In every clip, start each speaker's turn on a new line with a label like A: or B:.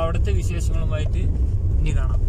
A: അവിടുത്തെ വിശേഷങ്ങളുമായിട്ട് ഇനി കാണാം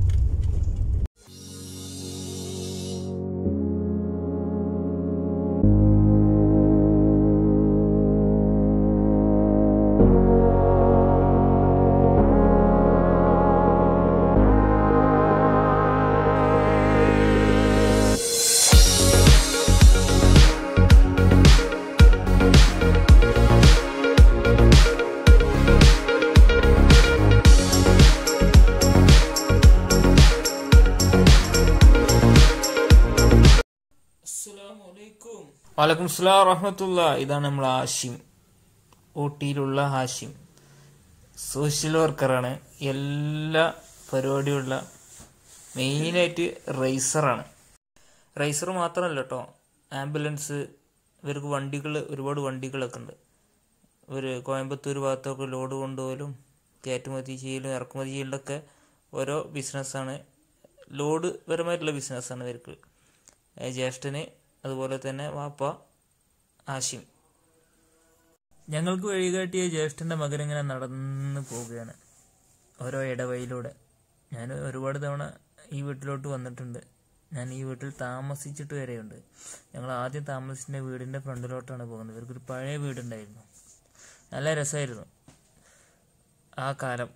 A: വലൈക്കും സ്ലാം റഹ്മത്തുള്ള ഇതാണ് നമ്മൾ ഹാഷിം ഊട്ടിയിലുള്ള ഹാഷിം സോഷ്യൽ വർക്കറാണ് എല്ലാ പരിപാടിയുള്ള മെയിനായിട്ട് റൈസറാണ് റൈസർ മാത്രമല്ല കേട്ടോ ആംബുലൻസ് ഇവർക്ക് വണ്ടികൾ ഒരുപാട് വണ്ടികളൊക്കെ ഉണ്ട് ഇവർ കോയമ്പത്തൂർ ഭാഗത്തൊക്കെ ലോഡ് കൊണ്ടുപോകലും കയറ്റുമതി ചെയ്യലും ഇറക്കുമതി ചെയ്യലൊക്കെ ഓരോ ബിസിനസ്സാണ് ലോഡ് പരമായിട്ടുള്ള ബിസിനസ്സാണ് ഇവർക്ക് ഏ, ജ്യേഷ്ഠന് അതുപോലെ തന്നെ വാപ്പ ആശിം ഞങ്ങൾക്ക് വഴികാട്ടിയ ജ്യേഷ്ഠൻ്റെ മകൻ ഇങ്ങനെ നടന്ന് പോവുകയാണ് ഓരോ ഇടവഴിയിലൂടെ ഞാൻ ഒരുപാട് തവണ ഈ വീട്ടിലോട്ട് വന്നിട്ടുണ്ട് ഞാൻ ഈ വീട്ടിൽ താമസിച്ചിട്ട് വരെയുണ്ട് ഞങ്ങൾ ആദ്യം താമസിച്ച വീടിൻ്റെ ഫ്രണ്ടിലോട്ടാണ് പോകുന്നത് ഇവർക്കൊരു പഴയ വീടുണ്ടായിരുന്നു നല്ല രസമായിരുന്നു ആ കാലം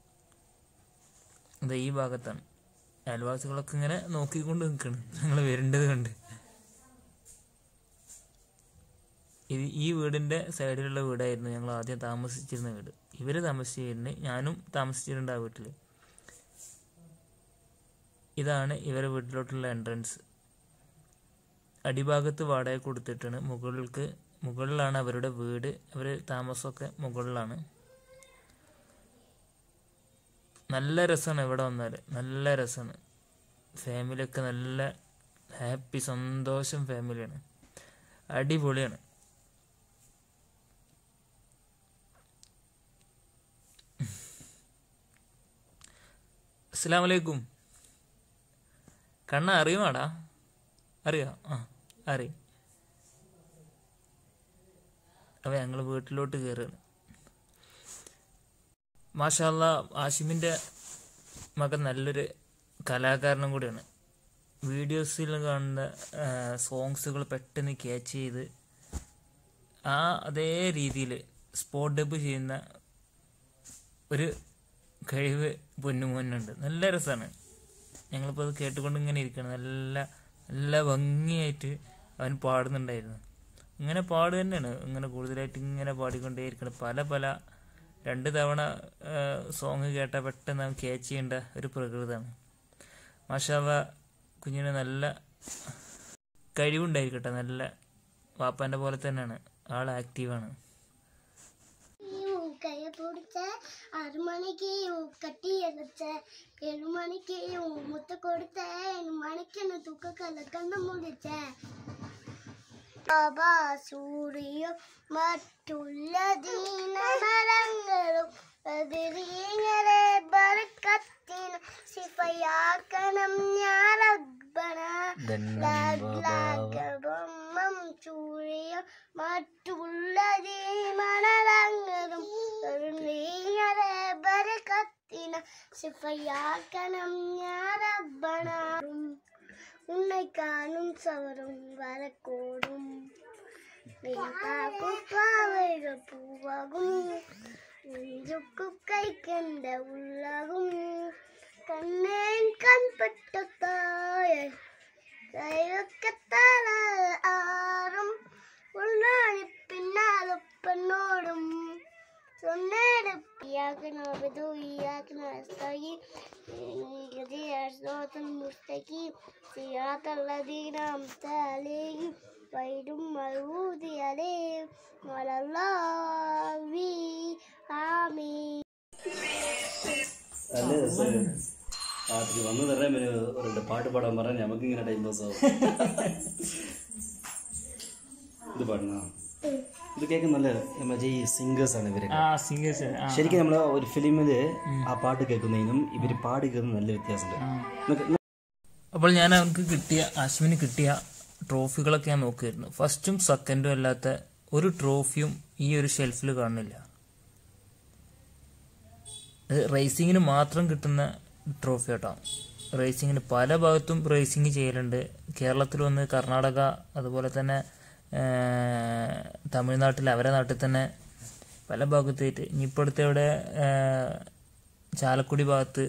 A: ഇത് ഈ ഭാഗത്താണ് അയൽവാസികളൊക്കെ ഇങ്ങനെ നോക്കിക്കൊണ്ട് നിൽക്കണം ഞങ്ങൾ വരേണ്ടത് കണ്ട് ഇത് ഈ വീടിന്റെ സൈഡിലുള്ള വീടായിരുന്നു ഞങ്ങൾ ആദ്യം താമസിച്ചിരുന്ന വീട് ഇവര് താമസിച്ചിരുന്നു ഞാനും താമസിച്ചിട്ടുണ്ട് ആ വീട്ടിൽ ഇതാണ് ഇവരെ വീട്ടിലോട്ടുള്ള എൻട്രൻസ് അടിഭാഗത്ത് വാടക കൊടുത്തിട്ടാണ് മുകളിലേക്ക് മുകളിലാണ് അവരുടെ വീട് അവർ താമസമൊക്കെ മുകളിലാണ് നല്ല രസമാണ് ഇവിടെ വന്നാൽ നല്ല രസമാണ് ഫാമിലിയൊക്കെ നല്ല ഹാപ്പി സന്തോഷം ഫാമിലിയാണ് അടിപൊളിയാണ് അസ്സാം വലൈക്കും കണ്ണ അറിയുമാടാ അറിയാം ആ അറിയും അപ്പൊ ഞങ്ങൾ വീട്ടിലോട്ട് കയറുകയാണ് മാഷാല്ല ആഷിമിൻ്റെ മകൻ നല്ലൊരു കലാകാരനും കൂടിയാണ് വീഡിയോസിൽ കാണുന്ന സോങ്സുകൾ പെട്ടെന്ന് ക്യാച്ച് ചെയ്ത് ആ അതേ രീതിയിൽ സ്പോട്ട് ഡബ് ചെയ്യുന്ന ഒരു കഴിവ് പൊന്നുമോനുണ്ട് നല്ല രസമാണ് ഞങ്ങളിപ്പോൾ അത് കേട്ടുകൊണ്ട് ഇങ്ങനെ ഇരിക്കണം നല്ല നല്ല ഭംഗിയായിട്ട് അവൻ പാടുന്നുണ്ടായിരുന്നു ഇങ്ങനെ പാടുക തന്നെയാണ് ഇങ്ങനെ കൂടുതലായിട്ട് ഇങ്ങനെ പാടിക്കൊണ്ടേയിരിക്കണം പല പല രണ്ട് തവണ സോങ് കേട്ടാൽ പെട്ടെന്ന് അവൻ ക്യാച്ച് ചെയ്യേണ്ട ഒരു പ്രകൃതമാണ് മാഷാവ കുഞ്ഞിന് നല്ല കഴിവുണ്ടായിരിക്കട്ടെ നല്ല വാപ്പാൻ്റെ പോലെ തന്നെയാണ് ആൾ ആക്റ്റീവാണ്
B: கைய பிடிச்ச ஆறு மணிக்கு கட்டி எடுத்த ஏழு மணிக்கு முத்த கொடுத்த ஏழு மணிக்கு நான் தூக்க கல கண்ணு முடிச்ச பாபா சூரியம் മറ്റുള്ള ദീനമരങ്ങളും എതിരീങ്ങളെ ബർക്കത്തിന് സിഫയാക്കണം ഞാൻ അക്ബന ലാഗ്ലാഗബം ചൂഴിയം മറ്റുള്ള ദീനമരങ്ങളും എതിരീങ്ങളെ ബർക്കത്തിന് സിഫയാക്കണം ഞാൻ അക്ബന உன்னை காணும் சவரும் வரக்கூடும் நீக்காக்கும் பாவைகள் பூவாகும் நெஞ்சுக்கு கை கண்ட உள்ளகும் கண்ணேன் கண்பட்ட தாய கைவக்கத்தால ஆறும் உள்நாடி பின்னால் பெண்ணோடும் சொன்னேன் إياك نعبد وإياك نستعين اهدنا الصراط المستقيم صراط الذين أنعمت عليهم غير المغضوب عليهم ولا الضالين آمين
C: നല്ല രസമാണ് രാത്രി വന്നു തരാൻ ഒരു രണ്ട് പാട്ട് പാടാൻ പറഞ്ഞാൽ നമുക്ക് ഇങ്ങനെ ടൈം പാസ് ആവും ഇത് പാടണ ഇത് കേൾക്കാൻ നല്ല മറ്റേ ഈ സിംഗേഴ്സ് ആണ് ഇവര്
A: ആ സിംഗേഴ്സ് ആ
C: ശരിക്കും നമ്മൾ ഒരു ഫിലിമില് ആ പാട്ട് കേൾക്കുന്നതിനും ഇവര് പാട്ട് കേൾക്കുന്ന നല്ല വ്യത്യാസമുണ്ട് നിനക്ക്
A: അപ്പോൾ ഞാൻ അവർക്ക് കിട്ടിയ അശ്വിന് കിട്ടിയ ട്രോഫികളൊക്കെ ഞാൻ നോക്കിയിരുന്നു ഫസ്റ്റും സെക്കൻഡും അല്ലാത്ത ഒരു ട്രോഫിയും ഈ ഒരു ഷെൽഫിൽ കാണുന്നില്ല അത് റേസിങ്ങിന് മാത്രം കിട്ടുന്ന ട്രോഫി കേട്ടോ റേസിങ്ങിന് പല ഭാഗത്തും റേസിങ് ചെയ്യലുണ്ട് കേരളത്തിൽ വന്ന് കർണാടക അതുപോലെ തന്നെ ആ, തമിഴ്നാട്ടിൽ അവരെ നാട്ടിൽ തന്നെ പല ഭാഗത്തായിട്ട് ഇനിയിപ്പോൾ അടുത്ത് ഇവിടെ ആ, ചാലക്കുടി ഭാഗത്ത്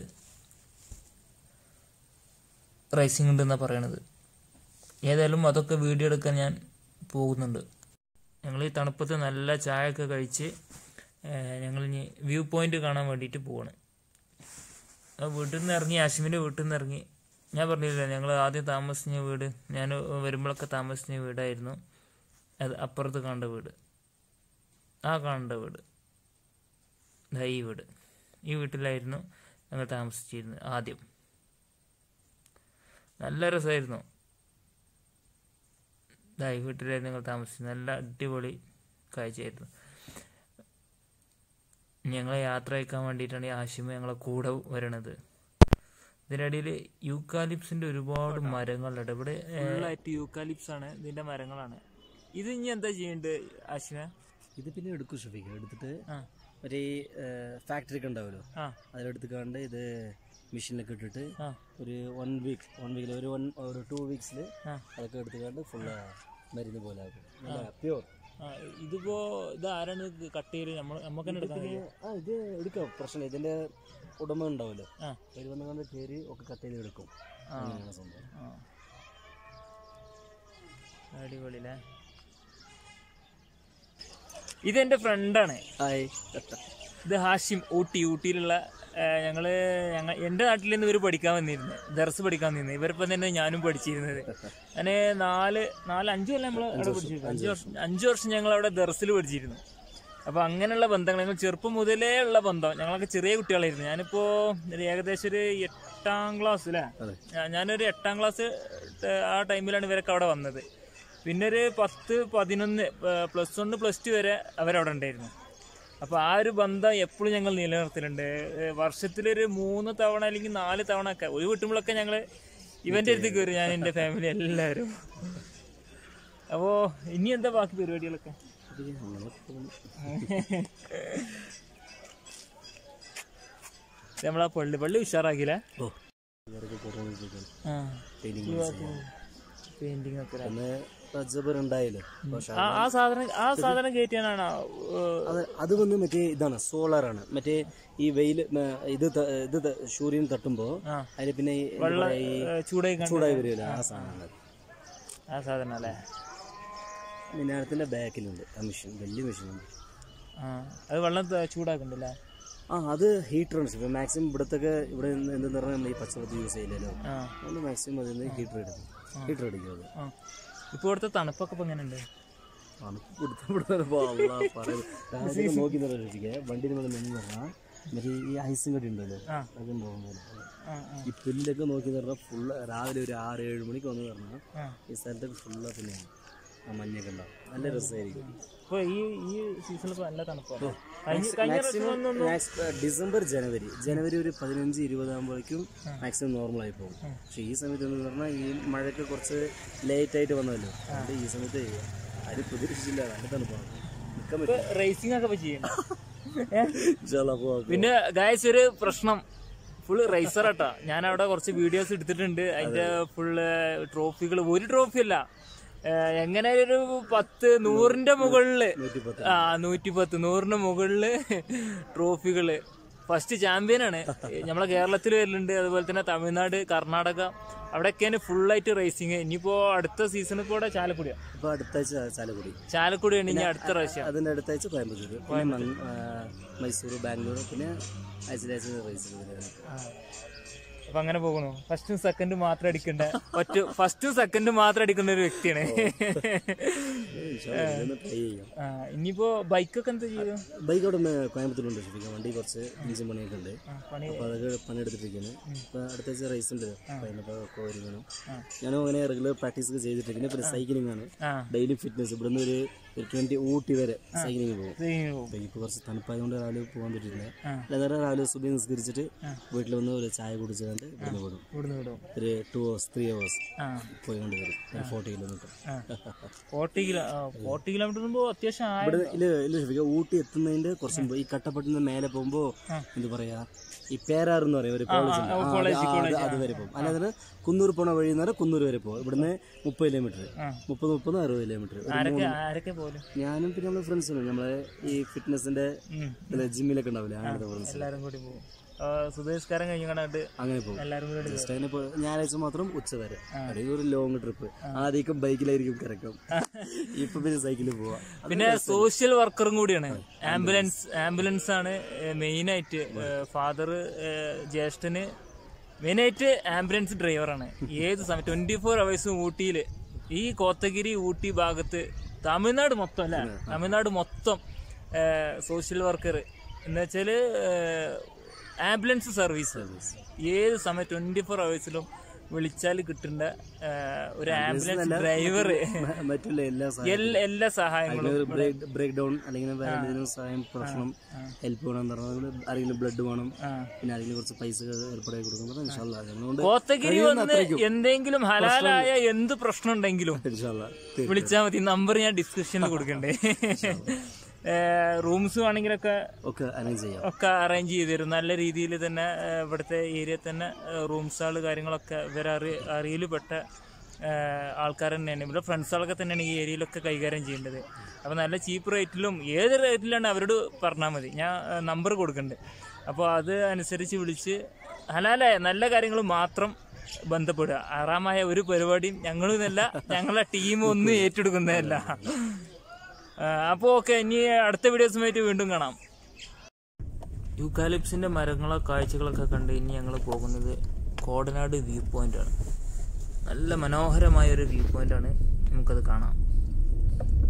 A: റേസിംഗ് ഉണ്ടെന്നാണ് പറയണത് ഏതായാലും അതൊക്കെ വീഡിയോ എടുക്കാൻ ഞാൻ പോകുന്നുണ്ട് ഞങ്ങൾ ഈ തണുപ്പത്ത് നല്ല ചായ ഒക്കെ കഴിച്ച് ഞങ്ങൾ ഇനി വ്യൂ പോയിന്റ് കാണാൻ വേണ്ടിയിട്ട് പോവാണ് ആ വീട്ടിൽ നിന്ന് ഇറങ്ങി ആഷിമിൻ്റെ വീട്ടിൽ നിന്ന് ഇറങ്ങി ഞാൻ പറഞ്ഞില്ല ഞങ്ങൾ ആദ്യം താമസിച്ച വീട് ഞാൻ വരുമ്പോഴൊക്കെ താമസിച്ച വീടായിരുന്നു അത് അപ്പുറത്ത് കാണേണ്ട വീട് ആ കാണേണ്ട വീട് ദാ ഈ വീട് ഈ വീട്ടിലായിരുന്നു ഞങ്ങൾ താമസിച്ചിരുന്നത് ആദ്യം നല്ല രസമായിരുന്നു ദാ ഈ വീട്ടിലായിരുന്നു ഞങ്ങൾ താമസിച്ചത് നല്ല അടിപൊളി കാഴ്ചയായിരുന്നു ഞങ്ങളെ യാത്ര അയക്കാൻ വേണ്ടിയിട്ടാണ് ഈ ആശിമ ഞങ്ങളെ കൂടെ വരണത് ഇതിനിടയിൽ യൂക്കാലിപ്സിന്റെ ഒരുപാട് മരങ്ങളുണ്ട് ഇവിടെ ഫുള്ളായിട്ട് യൂക്കാലിപ്സ് ആണ് ഇതിന്റെ മരങ്ങളാണ് ഇത് ഇനി എന്താ ചെയ്യേണ്ടത് ആശിമ
C: ഇത് പിന്നെ എടുക്കും ഷഫീഖ് എടുത്തിട്ട്
A: ആ
C: മറ്റേ ഈ ഫാക്ടറി ഒക്കെ ഉണ്ടാവുമല്ലോ
A: ആ
C: അതിലെടുത്തുകാണ്ട് ഇത് മെഷീനിലൊക്കെ ഇട്ടിട്ട്
A: ആ
C: ഒരു വൺ വീക്ക് വൺ വീക്കിൽ ഒരു വൺ ഒരു ടു വീക്സിൽ
A: ആ.
C: അതൊക്കെ എടുത്തുകാണ്ട് ഫുള്ള് മരുന്ന് പോലെ ആക്കും പ്യൂർ
A: ആ, ഇതിപ്പോ ഇത് ആരാണ് കട്ട് ചെയ്ത് നമ്മൾ നമുക്ക് തന്നെ എടുക്കാൻ കഴിയും
C: ആ ഇത് എടുക്കാം പ്രശ്നമില്ല ഇതിന്റെ ഉടമ ഉണ്ടാവുമല്ലോ
A: ആ
C: അതിൽ വന്ന് കണ്ട് കയറി ഒക്കെ കട്ട് ചെയ്ത് എടുക്കും
A: ആ.
C: അങ്ങനെയാണ് സംഭവം
A: ആ അടിപൊളിയില്ലേ ഇതെന്റെ ഫ്രണ്ടാണ്
C: ഹായ്
A: ഇത് ഹാഷിം ഊട്ടി ഊട്ടിയിലുള്ള ആ, ഞങ്ങള് ഞങ്ങൾ എൻ്റെ നാട്ടിൽ നിന്ന് ഇവർ പഠിക്കാൻ വന്നിരുന്നു ദർസ് പഠിക്കാൻ വന്നിരുന്നു ഇവരിപ്പം തന്നെ ഞാനും പഠിച്ചിരുന്നത് ഞാൻ നാല് നാല് അഞ്ച് കൊല്ലം നമ്മൾ അവിടെ പഠിച്ചിരുന്നു അഞ്ച് വർഷം അഞ്ച് വർഷം ഞങ്ങൾ അവിടെ ദർസിൽ പഠിച്ചിരുന്നു അപ്പൊ അങ്ങനെയുള്ള ബന്ധങ്ങൾ ഞങ്ങൾ ചെറുപ്പം മുതലേ ഉള്ള ബന്ധം ഞങ്ങളൊക്കെ ചെറിയ കുട്ടികളായിരുന്നു ഞാനിപ്പോ ഒരു ഏകദേശം ഒരു എട്ടാം ക്ലാസ് അല്ലേ
C: അതെ.
A: ഞാ- ഞാനൊരു എട്ടാം ക്ലാസ് ആ ടൈമിലാണ് ഇവരൊക്കെ അവിടെ വന്നത് പിന്നെ ഒരു പത്ത് പതിനൊന്ന് പ്ലസ് വൺ പ്ലസ് ടു വരെ അവരവിടെ ഉണ്ടായിരുന്നു അപ്പോൾ ആ ഒരു ബന്ധം എപ്പോഴും ഞങ്ങൾ നിലനിർത്തലുണ്ട് ഏ, വർഷത്തിലൊരു മൂന്ന് തവണ അല്ലെങ്കിൽ നാല് തവണ ഒക്കെ ഒരു വീട്ടുമ്പോഴൊക്കെ ഞങ്ങൾ ഇവൻ്റെ അടുത്തേക്ക് വരും ഞാൻ എൻ്റെ ഫാമിലി എല്ലാവരും അപ്പോൾ ഇനി എന്താ ബാക്കി പരിപാടികളൊക്കെ
C: അങ്ങനെ പോകുന്നു.
A: ഇത് നമ്മളാ പള്ളി പള്ളി ഉഷാറാക്കിയില്ലേ
C: ഓ ഇവരൊക്കെ കുറേ വെച്ചിരിക്കുന്നു.
A: ആ
C: Painting
A: ഈ
C: use
A: ഭാഗത്ത് പെയിന്റിങ് ഒക്കെ അല്ലേ?
C: പിന്നെ റജബർ ഉണ്ടായില്ലേ പക്ഷെ
A: ആ ആ സാധനം ആ സാധനം കയറ്റിയാണോ
C: അത് അത് വന്ന് മറ്റേ ഇതാണ് സോളാറാണ് മറ്റേ ഈ വെയിൽ ഇത് ത- ഇത് ത- സൂര്യൻ തട്ടുമ്പോ
A: ആ.
C: അതിന് പിന്നെ ഈ എന്താ പറയാ, ഈ
A: ചൂടായി കണ്ട്
C: ചൂടായി വരുമല്ലോ ആ സാധനമാണ്
A: ആ സാധനം അല്ലേ
C: മിനാരത്തിന്റെ ബാക്കിലുണ്ട് ആ മെഷീൻ വലിയ മെഷീനുണ്ട്
A: ആ അത് വെള്ളം ത- ചൂടാക്കണ്ടല്ലേ
C: ആ അത് ഹീറ്ററാണ് ഇപ്പൊ മാക്സിമം ഇവിടത്തൊക്കെ ഇവിടെ നിന്ന് എന്തെന്ന് പറഞ്ഞാൽ നമ്മൾ ഈ പച്ചവെള്ളത്തിൽ യൂസ് ചെയ്യില്ലല്ലോ
A: ആ
C: അതുകൊണ്ട് മാക്സിമം അതിൽ നിന്ന് ഹീറ്റർ എടുക്കും ഹീറ്റർ അടിക്കും അത്
A: ആ ഇപ്പോൾ ഇവിടുത്തെ തണുപ്പൊക്കെ ഇപ്പൊ എങ്ങനെയുണ്ട്
C: തണുപ്പ് കൊടുത്ത പറയുന്നത് നോക്കി നിർത്തിക്കെ വണ്ടിയിൽ നിന്ന് നിന്ന് പറഞ്ഞാൽ മറ്റേ ഈ ഐസും കടി ഉണ്ടല്ലോ
A: ആ.
C: അതുണ്ടാവും പോലെ.
A: ആ ആ
C: ഈ പുല്ലൊക്കെ നോക്കി പറഞ്ഞാൽ ഫുള്ള് രാവിലെ ഒരു ആറ് ഏഴ് മണിക്ക് വന്ന് പറഞ്ഞാൽ
A: ആ
C: ഈ സ്ഥലത്തൊക്കെ ഫുള്ള് പിന്നെ ആ മഞ്ഞൊക്കെ ഉണ്ടാവും നല്ല രസമായിരിക്കും
A: ഇപ്പൊ ഈ ഈ സീസണിൽ ഇപ്പൊ നല്ല തണുപ്പാണ് കഴിഞ്ഞ കഴിഞ്ഞ പ്രാവശ്യം വന്നൊന്നും
C: മാക്സ്- ഡിസംബർ ജനുവരി ജനുവരി ഒരു പതിനഞ്ച് ഇരുപതാകുമ്പോഴേക്കും മാക്സിമം നോർമൽ ആയി പോകും പക്ഷെ ഈ സമയത്ത് എന്ന് പറഞ്ഞാൽ ഈ മഴയൊക്കെ കുറച്ച് ലേറ്റ് ആയിട്ട് വന്നല്ലോ അതുകൊണ്ട് ഈ സമയത്ത് ആരും പ്രതീക്ഷിച്ചില്ല നല്ല തണുപ്പാണ് നിൽക്കാൻ പറ്റും
A: റേസിംഗ് ഒക്കെ ഇപ്പൊ ചെയ്യണം ഏ?
C: ഇൻഷാല്ലാ പോവാം.
A: പിന്നെ ഗായസ് ഒരു പ്രശ്നം ഫുള്ള് റേസർ ആട്ടാ ഞാൻ അവിടെ കുറച്ച് വീഡിയോസ് എടുത്തിട്ടുണ്ട് അതിന്റെ ഫുള്ള് ട്രോഫികൾ ഒരു ട്രോഫി അല്ല ഏഹ് എങ്ങനെ ഒരു പത്ത് നൂറിന്റെ മുകളില്
C: നൂറ്റിപ്പത്ത്.
A: ആ നൂറ്റിപ്പത്ത് നൂറിന്റെ മുകളില് ട്രോഫികള് ഫസ്റ്റ് ചാമ്പ്യനാണ് നമ്മളെ കേരളത്തിൽ വരുന്നുണ്ട് അതുപോലെ തന്നെ തമിഴ്നാട് കർണാടക അവിടെയൊക്കെയാണ് ഫുള്ളായിട്ട് റേസിങ് ഇനിയിപ്പോ അടുത്ത സീസണിൽ കൂടെ ചാലക്കുടിയാണ്
C: ഇപ്പൊ അടുത്ത ആഴ്ച ചാലക്കുടി
A: ചാലക്കുടിയാണ് ഇനി അടുത്ത പ്രാവശ്യം
C: അതിന്റെ അടുത്ത ആഴ്ച കോയമ്പത്തൂർ പിന്നെ മങ്- ആ, മൈസൂർ ബാംഗ്ലൂർ പിന്നെ ആഴ്ചയിലാഴ്ച റേസ്
A: ആ. അപ്പൊ അങ്ങനെ പോകുന്നു ഫസ്റ്റും സെക്കൻഡും മാത്രം അടിക്കേണ്ട ഒറ്റ ഫസ്റ്റും സെക്കൻഡും മാത്രം അടിക്കുന്ന ഒരു വ്യക്തിയാണ്
C: ട്രൈ ചെയ്യാം
A: ആ, ഇനിയിപ്പോ ബൈക്കൊക്കെ എന്താ ചെയ്യും
C: ബൈക്ക് അവിടെ മേ- കോയമ്പത്തൂരുണ്ട് ശരിക്കും വണ്ടി കുറച്ച് ഇഞ്ചിൻ പണിയൊക്കെ ഉണ്ട്
A: ആ, പണി
C: അപ്പോൾ അതൊക്കെ പണിയെടുത്തിട്ടിരിക്കുന്നു അപ്പോൾ അടുത്ത ആഴ്ച റേസ് ഉണ്ട് അപ്പോൾ അതിനപ്പോൾ ഒക്കെ ഒരുങ്ങണം
A: ആ.
C: ഞാനും അങ്ങനെ റെഗുലർ പ്രാക്ടീസ് ഒക്കെ ചെയ്തിട്ടിരിക്കുന്നു പിന്നെ സൈക്ലിംഗ് ആണ്
A: ആ
C: ഡെയിലി ഫിറ്റ്നസ് ഇവിടുന്ന് ഒരു ഒരു ട്വൻറ്റി ഊട്ടി വരെ സൈക്ലിംഗ് പോകും
A: ട്രെയിനിന് പോകും
C: അപ്പോൾ ഇപ്പോൾ കുറച്ച് തണുപ്പായതുകൊണ്ട് രാവിലെ പോകാൻ പറ്റില്ല
A: ആ.
C: അല്ലാതെ രാവിലെ സുബി നിസ്കരിച്ചിട്ട് വീട്ടിൽ വന്ന് ഒരു ചായ കുടിച്ചിട്ട് കഴിഞ്ഞിട്ട് ഇവിടുന്ന് വിടും
A: ഇവിടുന്ന് വിടും
C: ഒരു ടു അവേഴ്സ് ത്രീ അവേഴ്സ്
A: ആ
C: പോയിക്കൊണ്ട് വരും ഒരു forty kilometre
A: forty kilo forty kilometre പോകുമ്പോൾ അത്യാവശ്യം ആയ
C: ഇവിടെ ഇല്ല ഇല്ല ഷെഫിക്ക ഊട്ടി എത്തുന്നതിന്റെ കുറച്ച് മുമ്പ് ഈ കട്ടപ്പട്ടിന്ന് മേലെ പോകുമ്പോ എന്താ പറയാ ഈ പേരാർ എന്ന് പറയും ഒരു കോളേജ് ഉണ്ട്. ആ, അത് ആ, അത് അത് വരെ പോകും അല്ലാതെ കുന്നൂർ പോണ വഴി എന്ന് പറഞ്ഞാൽ കുന്നൂർ വരെ പോകും ഇവിടുന്ന് മുപ്പത് കിലോമീറ്റർ മുപ്പത് മുപ്പത് അറുപത് കിലോമീറ്റർ
A: ആരൊക്കെ ആരൊക്കെ പോലും
C: ഞാനും പിന്നെ നമ്മളെ ഫ്രണ്ട്സും നമ്മളെ ഈ ഫിറ്റ്നസിന്റെ ജിമ്മിലൊക്കെ ഉണ്ടാവില്ലേ അങ്ങനത്തെ ഫ്രണ്ട്സ്
A: എല്ലാരും കൂടി പോകും സുധേഷ്കാരം കഴിഞ്ഞ് കണ്ടിട്ട്
C: അങ്ങനെ പോകും
A: എല്ലാരും കൂടി
C: ജസ്റ്റ് അങ്ങനെ പോ- ഞായറാഴ്ച മാത്രം ഉച്ച വരെ അല്ലെങ്കിൽ ഒരു ലോങ് ട്രിപ്പ് ആദ്യം ബൈക്കിലായിരിക്കും കിടക്കും ഇപ്പൊ പിന്നെ സൈക്കിളിൽ പോവാ
A: പിന്നെ സോഷ്യൽ വർക്കറും കൂടിയാണ് ആംബുലൻസ് ആംബുലൻസ് ആണ് മെയിൻ ആയിട്ട് ഫാദർ ജ്യേഷ്ഠന് മെയിൻ ആയിട്ട് ആംബുലൻസ് ഡ്രൈവറാണ് ഏത് സമയം ട്വന്റി ഫോർ അവേഴ്സും ഊട്ടിയിൽ ഈ കോത്തഗിരി ഊട്ടി ഭാഗത്ത് തമിഴ്നാട് മൊത്തം അല്ല തമിഴ്നാട് മൊത്തം സോഷ്യൽ വർക്കർ എന്ന് വെച്ചാല് ആംബുലൻസ് സർവീസ് ഏത് സമയം ട്വന്റി ഫോർ അവേഴ്സിലും വിളിച്ചാൽ കിട്ടേണ്ട ആ, ഒരു ആംബുലൻസ് ഡ്രൈവർ
C: മറ്റുള്ള എല്ലാ സഹായം
A: എല്ലാ സഹായങ്ങളും
C: ബ്രേക്ക് ബ്രേക്ക് ഡൗൺ അല്ലെങ്കിൽ വേറെ എന്തെങ്കിലും സഹായം പ്രശ്നം ഹെൽപ്പ് വേണം പറഞ്ഞാൽ ആരെങ്കിലും ബ്ലഡ് വേണം പിന്നെ ആരെങ്കിലും കുറച്ച് പൈസ ഏർപ്പാടാക്കി കൊടുക്കുന്നത് ഇൻഷാല്ലാ അതുകൊണ്ട്
A: കോത്തഗിരി വന്ന് എന്തെങ്കിലും ഹലാലായ എന്ത് പ്രശ്നം ഉണ്ടെങ്കിലും
C: ഇൻഷാല്ലാ
A: വിളിച്ചാൽ മതി നമ്പർ ഞാൻ ഡിസ്ക്രിപ്ഷനിൽ കൊടുക്കണ്ടേ റൂംസ് വേണമെങ്കിലൊക്കെ
C: ഒക്കെ അറേഞ്ച് ചെയ്യാം
A: ഒക്കെ അറേഞ്ച് ചെയ്ത് തരും നല്ല രീതിയിൽ തന്നെ ഏ, ഇവിടുത്തെ ഏരിയയിൽ തന്നെ റൂംസുകൾ കാര്യങ്ങളൊക്കെ ഇവരെ അറി അറിയിൽപ്പെട്ട ആൾക്കാർ തന്നെയാണ് ഇവിടെ ഫ്രണ്ട്സുകളൊക്കെ തന്നെയാണ് ഈ ഏരിയയിലൊക്കെ കൈകാര്യം ചെയ്യേണ്ടത് അപ്പോൾ നല്ല ചീപ്പ് റേറ്റിലും ഏത് റേറ്റിലാണ് അവരോട് പറഞ്ഞാൽ മതി ഞാൻ നമ്പർ കൊടുക്കുന്നുണ്ട് അപ്പോൾ അത് അനുസരിച്ച് വിളിച്ച് ഹലാലായ നല്ല കാര്യങ്ങൾ മാത്രം ബന്ധപ്പെടുക ആറാമായ ഒരു പരിപാടിയും ഞങ്ങളിതല്ല ഞങ്ങളെ ടീം ഒന്നും ഏറ്റെടുക്കുന്നതല്ല അപ്പോൾ ഓക്കെ ഇനി അടുത്ത വീഡിയോസുമായിട്ട് വീണ്ടും കാണാം യൂക്കാലിപ്സിന്റെ മരങ്ങളോ കാഴ്ചകളൊക്കെ കണ്ട് ഇനി ഞങ്ങൾ പോകുന്നത് കോടനാട് വ്യൂ പോയിന്റ് ആണ് നല്ല മനോഹരമായ ഒരു വ്യൂ പോയിന്റ് ആണ് നമുക്കത് കാണാം